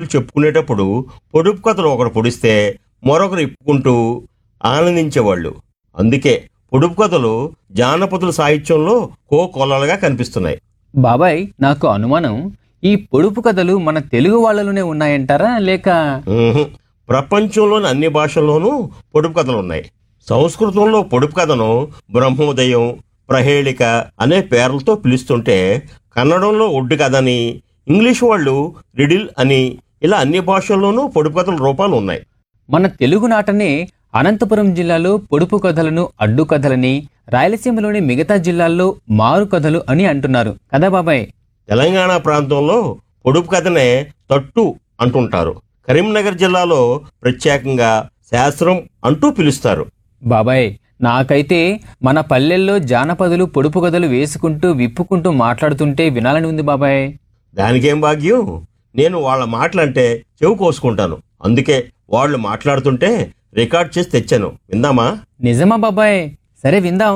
చెప్పుకునేటప్పుడు పొడుపు కథలు ఒకడు పొడిస్తే మరొకరు ఇప్పుకుంటూ ఆనందించేవాళ్ళు అందుకే పొడుపు కథలు జానపదుల సాహిత్యంలో కో కొల్లలుగా కనిపిస్తున్నాయి బాబాయ్ నాకు అనుమానం ఈ పొడుపు కథలు మన తెలుగు వాళ్ళలోనే ఉన్నాయంటారా లేక ఊహు. ప్రపంచంలోని అన్ని భాషల్లోనూ పొడుపు కథలు ఉన్నాయి సంస్కృతంలో పొడుపు కథను బ్రహ్మోదయం ప్రహేళిక అనే పేర్లతో పిలుస్తుంటే కన్నడంలో ఒడ్డు కథని ఇంగ్లీష్ వాళ్ళు రిడిల్ అని ఇలా అన్ని భాషల్లోనూ పొడుపు కథల రూపాలు ఉన్నాయి మన తెలుగు నాటనే అనంతపురం జిల్లాలో పొడుపు కథలను అడ్డు కథలని రాయలసీమలోని మిగతా జిల్లాల్లో మారు కథలు అని అంటున్నారు కదా బాబాయ్ తెలంగాణ ప్రాంతంలో పొడుపు కథనే తట్టు అంటుంటారు కరీంనగర్ జిల్లాలో ప్రత్యేకంగా శాస్త్రం అంటూ పిలుస్తారు బాబాయ్ నాకైతే మన పల్లెల్లో జానపదులు పొడుపు కథలు వేసుకుంటూ విప్పుకుంటూ మాట్లాడుతుంటే వినాలని ఉంది బాబాయ్ దానికేం భాగ్యం నేను వాళ్ళ మాటలంటే చెవు కోసుకుంటాను అందుకే వాళ్ళు మాట్లాడుతుంటే రికార్డ్ చేసి తెచ్చాను విందామా నిజమా బాబాయ్ సరే విందాం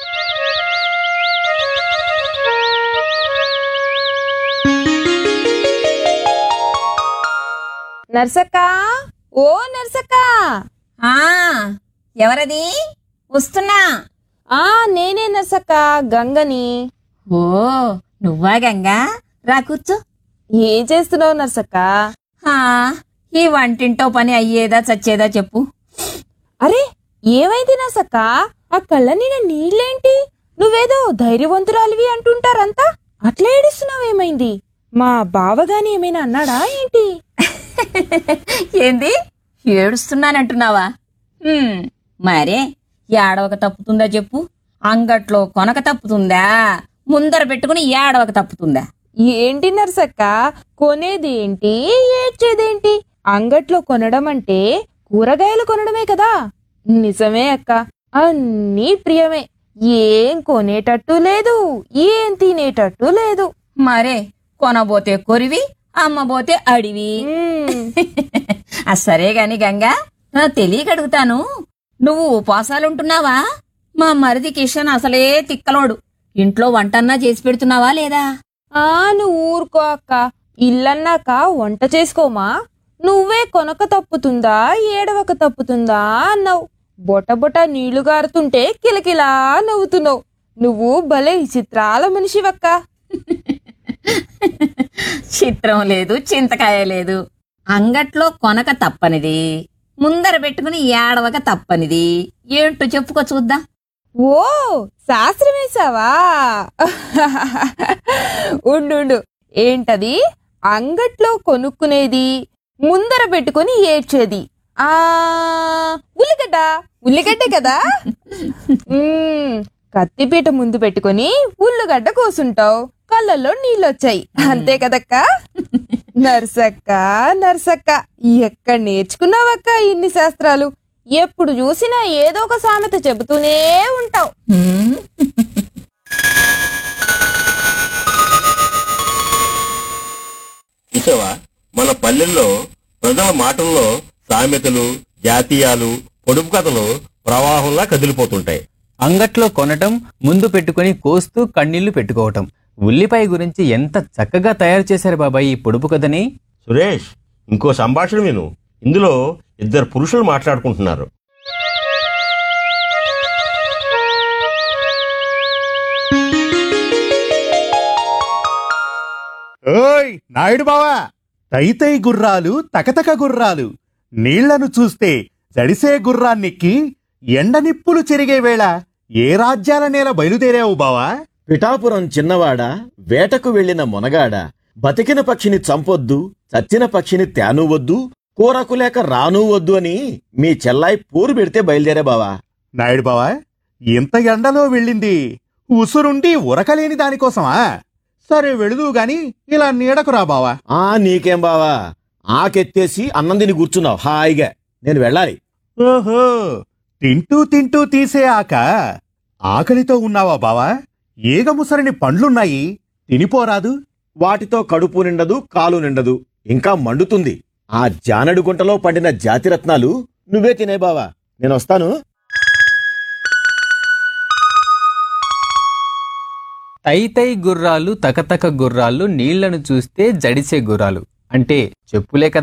నర్సక్క ఓ నర్సక్క ఆ ఎవరది వస్తున్నా ఆ నేనే నర్సక్క గంగని ఓ నువ్వా గంగా రా కూర్చో ఏం చేస్తున్నావు నర్సక్క ఆ, ఈ వంటింటో పని అయ్యేదా చచ్చేదా చెప్పు అరే ఏమైంది నర్సక్క ఆ కళ్ళ నిండా నీళ్ళేంటి నువ్వేదో ధైర్యవంతురాలివి అంటుంటారంతా అట్లా ఏడుస్తున్నావేమైంది మా బావగాని ఏమైనా అన్నాడా ఏంటి ఏంది ఏడుస్తున్నానంటున్నావా హ్మ్, మరే ఏడవక తప్పుతుందా చెప్పు అంగట్లో కొనక తప్పుతుందా ముందర పెట్టుకుని ఏడవక తప్పుతుందా ఏంటి నర్సక్క కొనేది ఏంటి ఏడ్చేదేంటి అంగట్లో కొనడం అంటే కూరగాయలు కొనడమే కదా నిజమే అక్క అన్నీ ప్రియమే ఏం కొనేటట్టు లేదు ఏం తినేటట్టు లేదు మరే కొనబోతే కొరివి అమ్మబోతే అడివి మ్మ్. ఆ సరే గాని గంగా నా తెలియక అడుగుతాను నువ్వు ఉపవాసాలుంటున్నావా మా మరిది కిషన్ అసలే తిక్కలోడు ఇంట్లో వంటన్నా చేసి పెడుతున్నావా లేదా ఆ నువ్వు ఊరుకో అక్క ఇల్లన్నాక వంట చేసుకోమా నువ్వే కొనక తప్పుతుందా ఏడవక తప్పుతుందా అన్నావు బొట బొట నీళ్లు గారుతుంటే కిలకిలా నవ్వుతున్నావు నువ్వు భలే చిత్రాల మనిషివక్క చిత్రం లేదు చింతకాయ లేదు అంగట్లో కొనక తప్పనిది ముందర పెట్టుకుని ఏడవక తప్పనిది ఏంటో చెప్పుకో చూద్దాం ఓ శాస్త్రం వేసావా ఉండు ఉండు. ఏంటది అంగట్లో కొనుక్కునేది ముందర పెట్టుకొని ఏడ్చేది ఆ ఉల్లిగడ్డ ఉల్లిగడ్డే కదా మ్మ్, కత్తిపీట ముందు పెట్టుకొని ఉల్లిగడ్డ కోసుంటావు కళ్ళల్లో నీళ్ళొచ్చాయి అంతే కదక్క నర్సక్క నర్సక్క ఎక్కడ నేర్చుకున్నావక్క ఇన్ని శాస్త్రాలు ఎప్పుడు చూసినా ఏదో ఒక సామెత చెబుతూనే ఉంటావు హ్మ్? చూసావా మన పల్లెల్లో ప్రజల మాటల్లో సామెతలు జాతీయాలు పొడుపు కథలు ప్రవాహంలా కదిలిపోతుంటాయి అంగట్లో కొనటం ముందు పెట్టుకొని కోస్తూ కన్నీళ్లు పెట్టుకోవటం ఉల్లిపాయ గురించి ఎంత చక్కగా తయారు చేశారు బాబాయ్ ఈ పొడుపు కథని సురేష్ ఇంకో సంభాషణ విను ఇందులో ఇద్దరు పురుషులు మాట్లాడుకుంటున్నారు ఓయ్ నాయుడు బావా తైతై గుర్రాలు తకతక గుర్రాలు నీళ్లను చూస్తే జడిసే గుర్రాన్నెక్కి ఎండనిప్పులు చెరిగే వేళ ఏ రాజ్యాల నేల బయలుదేరావు బావా పిఠాపురం చిన్నవాడ వేటకు వెళ్లిన మొనగాడ బతికిన పక్షిని చంపొద్దు చచ్చిన పక్షిని తేనువద్దు కూరకు లేక రాను వద్దు అని మీ చెల్లాయి పోరు పెడితే బయలుదేరే బావా నాయుడు బావా ఇంత ఎండలో వెళ్ళింది ఉసురుండి ఉరకలేని దానికోసమా సరే వెళుదు గాని ఇలా నీడకు రా బావా ఆ నీకేం బావా ఆకెత్తేసి అన్నం తిని కూర్చున్నావు హాయిగా నేను వెళ్ళాలి ఓహో తింటూ తింటూ తీసే ఆక ఆకలితో ఉన్నావా బావా ఏగ ముసరని పండ్లున్నాయి తినిపోరాదు వాటితో కడుపు నిండదు కాలు నిండదు ఇంకా మండుతుంది ఆ జానడు గుంటలో పండిన జాతిరత్నాలు నువ్వే తినే బావా నేను వస్తాను తైతై గుర్రాలు తకతక గుర్రాలు నీళ్లను చూస్తే జడిసే గుర్రాలు అంటే చెప్పులే కదా